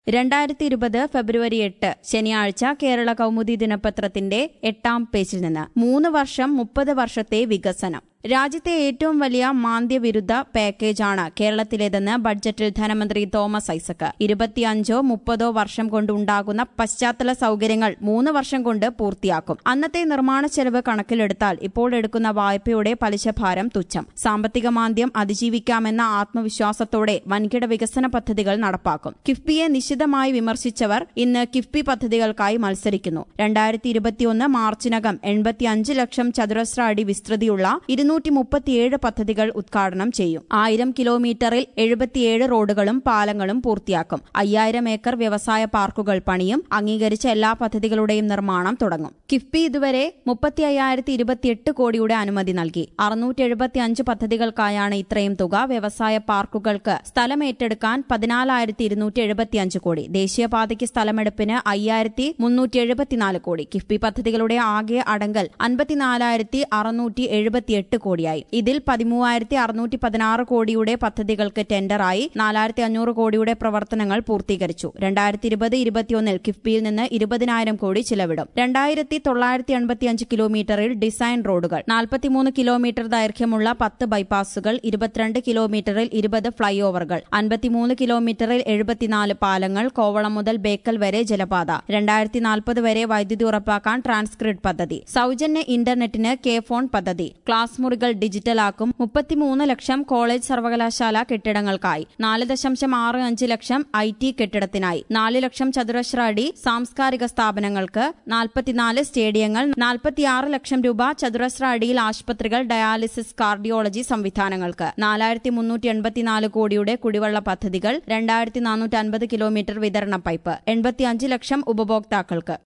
രണ്ടായിരത്തി ഇരുപത് ഫെബ്രുവരി എട്ട് ശനിയാഴ്ച കേരള കൗമുദി ദിനപത്രത്തിന്റെ എട്ടാം പേജിൽ നിന്ന് മൂന്ന് വർഷം മുപ്പത് വർഷത്തെ വികസനം രാജ്യത്തെ ഏറ്റവും വലിയ മാന്ദ്യവിരുദ്ധ പാക്കേജാണ് കേരളത്തിലേതെന്ന് ബഡ്ജറ്റിൽ ധനമന്ത്രി തോമസ് ഐസക് ഇരുപത്തിയഞ്ചോ മുപ്പതോ വർഷം കൊണ്ട് ഉണ്ടാകുന്ന പശ്ചാത്തല സൌകര്യങ്ങൾ മൂന്ന് വർഷം കൊണ്ട് പൂർത്തിയാക്കും അന്നത്തെ നിർമ്മാണ ചെലവ് കണക്കിലെടുത്താൽ ഇപ്പോൾ എടുക്കുന്ന വായ്പയുടെ പലിശഭാരം തുച്ഛം സാമ്പത്തിക മാന്ദ്യം അതിജീവിക്കാമെന്ന ആത്മവിശ്വാസത്തോടെ വൻകിട വികസന പദ്ധതികൾ നടപ്പാക്കും കിഫ്ബിയെ നിശിതമായി വിമർശിച്ചവർ ഇന്ന് കിഫ്ബി പദ്ധതികൾക്കായി മത്സരിക്കുന്നു രണ്ടായിരത്തി ഇരുപത്തിയൊന്ന് മാർച്ചിനകം എൺപത്തിയഞ്ച് ലക്ഷം ചതുരശ്ര അടി വിസ്തൃതിയുള്ള ഇരുന്നൂറ്റി മുപ്പത്തിയേഴ് പദ്ധതികൾ ഉദ്ഘാടനം ചെയ്യും ആയിരം കിലോമീറ്ററിൽ എഴുപത്തിയേഴ് റോഡുകളും പാലങ്ങളും പൂർത്തിയാക്കും അയ്യായിരം ഏക്കർ വ്യവസായ പാർക്കുകൾ പണിയും അംഗീകരിച്ച എല്ലാ പദ്ധതികളുടെയും നിർമ്മാണം തുടങ്ങും കിഫ്ബി ഇതുവരെ മുപ്പത്തി അയ്യായിരത്തി ഇരുപത്തിയെട്ട് കോടിയുടെ അനുമതി നൽകി അറുന്നൂറ്റി എഴുപത്തിയഞ്ച് പദ്ധതികൾക്കായാണ് ഇത്രയും തുക വ്യവസായ പാർക്കുകൾക്ക് സ്ഥലം ഏറ്റെടുക്കാൻ പതിനാലായിരത്തി ഇരുന്നൂറ്റി എഴുപത്തിയഞ്ച് കോടി ദേശീയപാതയ്ക്ക് സ്ഥലമെടുപ്പിന് അയ്യായിരത്തി മുന്നൂറ്റി എഴുപത്തിനാല് കോടി കിഫ്ബി പദ്ധതികളുടെ ആകെ അടങ്കൽ അൻപത്തിനാലായിരത്തി അറുന്നൂറ്റി എഴുപത്തിയെട്ട് കോടിയായി ഇതിൽ പതിമൂവായിരത്തി അറുന്നൂറ്റി പതിനാറ് കോടിയുടെ പദ്ധതികൾക്ക് ടെൻഡറായി നാലായിരത്തി അഞ്ഞൂറ് കോടിയുടെ പ്രവർത്തനങ്ങൾ പൂർത്തീകരിച്ചു രണ്ടായിരത്തി ഇരുപത് ഇരുപത്തിയൊന്നിൽ കിഫ്ബിയിൽ നിന്ന് ഇരുപതിനായിരം കോടി ചിലവിടും രണ്ടായിരത്തി തൊള്ളായിരത്തി അൻപത്തിയഞ്ച് കിലോമീറ്ററിൽ ഡിസൈൻ റോഡുകൾ നാൽപ്പത്തിമൂന്ന് കിലോമീറ്റർ ദൈർഘ്യമുള്ള പത്ത് ബൈപ്പാസുകൾ ഇരുപത്തിരണ്ട് കിലോമീറ്ററിൽ ഇരുപത് ഫ്ളൈ ഓവറുകൾ അൻപത്തിമൂന്ന് കിലോമീറ്ററിൽ എഴുപത്തിനാല് പാലങ്ങൾ കോവളം മുതൽ ബേക്കൽ വരെ ജലപാത രണ്ടായിരത്തി നാൽപ്പത് വരെ വൈദ്യുതി ഉറപ്പാക്കാൻ ട്രാൻസ്ക്രിഡ് പദ്ധതി സൌജന്യ ഇന്റർനെറ്റിന് കെ ഫോൺ പദ്ധതി ക്ലാസ് മുറികൾ ഡിജിറ്റലാക്കും മുപ്പത്തിമൂന്ന് ലക്ഷം കോളേജ് സർവകലാശാല കെട്ടിടങ്ങൾക്കായി നാല് ദശാംശം ആറ് അഞ്ച് ലക്ഷം ഐ ടി കെട്ടിടത്തിനായി നാല് ലക്ഷം ചതുരശ്ര അടി സാംസ്കാരിക സ്ഥാപനങ്ങൾക്ക് നാൽപ്പത്തിനാല് സ്റ്റേഡിയങ്ങൾ നാൽപ്പത്തിയാറ് ലക്ഷം രൂപ ചതുരശ്ര അടിയിൽ ആശുപത്രികൾ ഡയാലിസിസ് കാർഡിയോളജി സംവിധാനങ്ങൾക്ക് നാലായിരത്തി മുന്നൂറ്റി എൺപത്തിനാല് കോടിയുടെ കുടിവെള്ള പദ്ധതികൾ രണ്ടായിരത്തി നാനൂറ്റി അൻപത് കിലോമീറ്റർ വിതരണ പൈപ്പ് എൺപത്തിയഞ്ച് ലക്ഷം ഉപഭോക്താക്കൾക്ക്